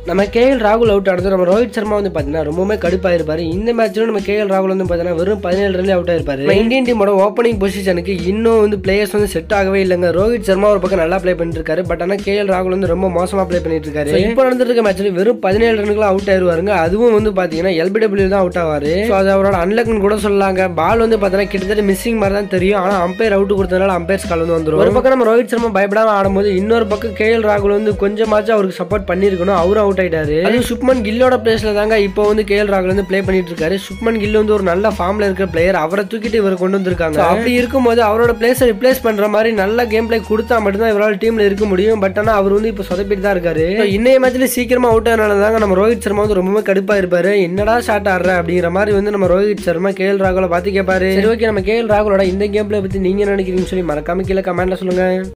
நம்ம கேஎல் ராகுல் அவுட் ஆனது நம்ம ரோஹித் சர்மா வந்து பாத்தீங்கன்னா ரொம்பவே கடுப்பாயிருப்பாரு இந்த மேட்ச்ல நம்ம கேஎல் ராகுல் வந்து பாத்தீங்கன்னா வெறும் பதினேழு ரன்ல அவுட் ஆயிருப்பாரு நம்ம இந்தியன் டீமோட ஓப்பனிங் பொசிஷனுக்கு இன்னும் வந்து பிளேயர்ஸ் வந்து செட் ஆகவே இல்லைங்க ரோஹித் சர்மா ஒரு பக்கம் நல்லா ப்ளே பண்ணிட்டு இருக்காரு பட் ஆனா கேஎல் ராகுல் வந்து ரொம்ப மோசமா ப்ளே பண்ணிட்டு இருக்காரு So, இப்போ நடந்துட்டு இருக்க மேட்ச்ல வெறும் பதினேழு ரன்னுக்கு அவுட் ஆயிருவாருங்க அதுவும் வந்து பாத்தீங்கன்னா எல்பிடபிள்யூ தான் அவுட் ஆவாரு So, அது அவரோட அன்லக்னு கூட சொல்லலாங்க பால் வந்து பாத்தீங்கன்னா கிட்டத்தட்ட மிஸ்ஸிங் மாதிரி தான் தெரியும் ஆனா அம்பையர் அவுட் கொடுத்ததுனால அம்பையர்ஸ் கால் வந்து வந்துரும் ஒரு பக்கம் நம்ம ரோஹித் சர்மா பயப்படாம ஆடும்போது இன்னொரு பக்கம் கேஎல் ராகுல் வந்து கொஞ்சமாச்சும் அவருக்கு சப்போர்ட் பண்ணிருக்கணும் அவரும் அவுட் ஆயிட்டாரு அது சுப்மன் கில்லோட பிளேஸ்ல தாங்க இப்போ வந்து கேஎல் ராகுல் வந்து ப்ளே பண்ணிட்டு இருக்காரு சுப்மன் கில் வந்து ஒரு நல்ல ஃபார்ம்ல இருக்கிற பிளேயர் அவரை தூக்கிட்டு இவர் கொண்டு வந்திருக்காங்க So, அப்படி இருக்கும்போது அவரோட பிளேஸை ரிப்ளேஸ் பண்ற மாதிரி நல்ல கேம் பிளே கொடுத்தா மட்டும்தான் இவரால் டீம்ல இருக்க முடியும் பட் ஆனா அவர் வந்து இப்போ சொதப்பிட்டு தான் இருக்காரு So, இன்னைய மேட்ச்ல சீக்கிரமா அவுட் ஆனால தாங்க நம்ம ரோஹித் சர்மா வந்து ரொம்பவே கடுப்பா இருப்பாரு என்னடா ஷாட் ஆடுற அப்படிங்கிற மாதிரி வந்து நம்ம ரோஹித் சர்மா கேஎல் ராகுல பார்த்து கேட்பாரு சரி ஓகே நம்ம கேஎல் ராகுலோட இந்த கேம் பிளே பத்தி நீங்க என்ன நினைக்கிறீங்கன்னு சொல்லி மறக்காம கீழே கமெண்ட்ல சொல்லுங்க